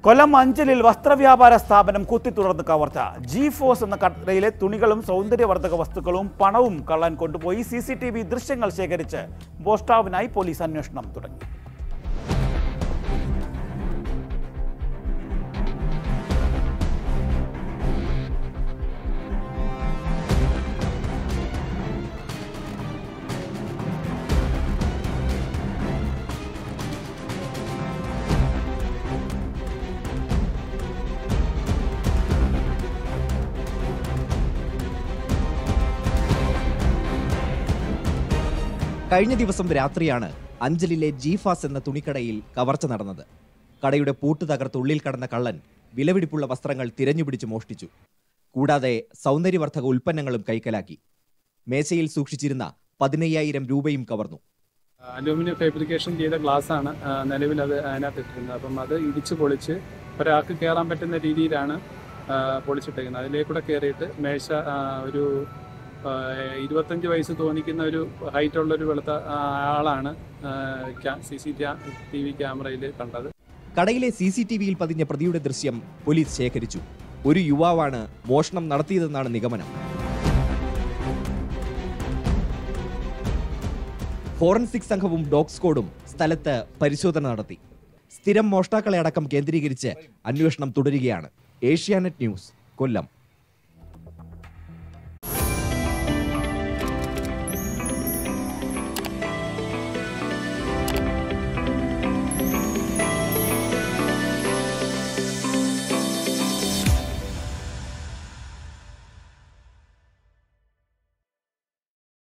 കൊല്ലം അഞ്ചലിൽ വസ്ത്രവ്യാപാര സ്ഥാപനം കുത്തിത്തുടർന്ന് കവർച്ച ജി ഫോസ് എന്ന കടയിലെ തുണികളും സൗന്ദര്യവർദ്ധക വസ്തുക്കളും പണവും കള്ളൻ കൊണ്ടുപോയി സി സി ടി വി ദൃശ്യങ്ങൾ ശേഖരിച്ച് മോഷ്ടാവിനായി പോലീസ് അന്വേഷണം തുടങ്ങി കഴിഞ്ഞ ദിവസം രാത്രിയാണ് അഞ്ചലിലെ ജീഫാസ് എന്ന തുണിക്കടയിൽ കവർച്ച നടന്നത് കടയുടെ പൂട്ട് തകർത്ത് ഉള്ളിൽ കടന്ന കള്ളൻ വിലപിടിപ്പുള്ള വസ്ത്രങ്ങൾ തിരഞ്ഞുപിടിച്ച് മോഷ്ടിച്ചു കൂടാതെ സൗന്ദര്യവർദ്ധക ഉൽപ്പന്നങ്ങളും കൈക്കലാക്കി മേശയിൽ സൂക്ഷിച്ചിരുന്ന പതിനയ്യായിരം രൂപയും കവർന്നു അലൂമിനിയം ഫാബ്രിക്കേഷൻ ചെയ്ത ഗ്ലാസ് ആണ് ആ, നിലവിൽ അത് അതിനകത്ത് ഇട്ടിരുന്നത് അപ്പം അത് ഇടിച്ച് പൊളിച്ച് ഒരാൾക്ക് കയറാൻ പറ്റുന്ന രീതിയിലാണ് ആ, പൊളിച്ചിട്ടേക്കുന്നത് അതിലേക്കൂടെ കയറിയിട്ട് മേശ ആ, ഒരു ആ, ഇരുപത്തഞ്ച് വയസ്സ് തോന്നിക്കുന്ന ഒരു ഹൈറ്റ് ഉള്ള ഒരു വെളുത്ത ആ, ആളാണ് സി സി ടി വി ക്യാമറയിൽ കണ്ടത് കടയിലെ സി സി ടി വിയിൽ പതിഞ്ഞ പ്രതിയുടെ ദൃശ്യം പോലീസ് ശേഖരിച്ചു ഒരു യുവാവാണ് മോഷണം നടത്തിയതെന്നാണ് നിഗമനം ഫോറൻസിക് സംഘവും ഡോഗ് സ്ക്വാഡും സ്ഥലത്ത് പരിശോധന നടത്തി സ്ഥിരം മോഷ്ടാക്കളെ അടക്കം കേന്ദ്രീകരിച്ച് അന്വേഷണം തുടരുകയാണ് ഏഷ്യാനെറ്റ് ന്യൂസ് കൊല്ലം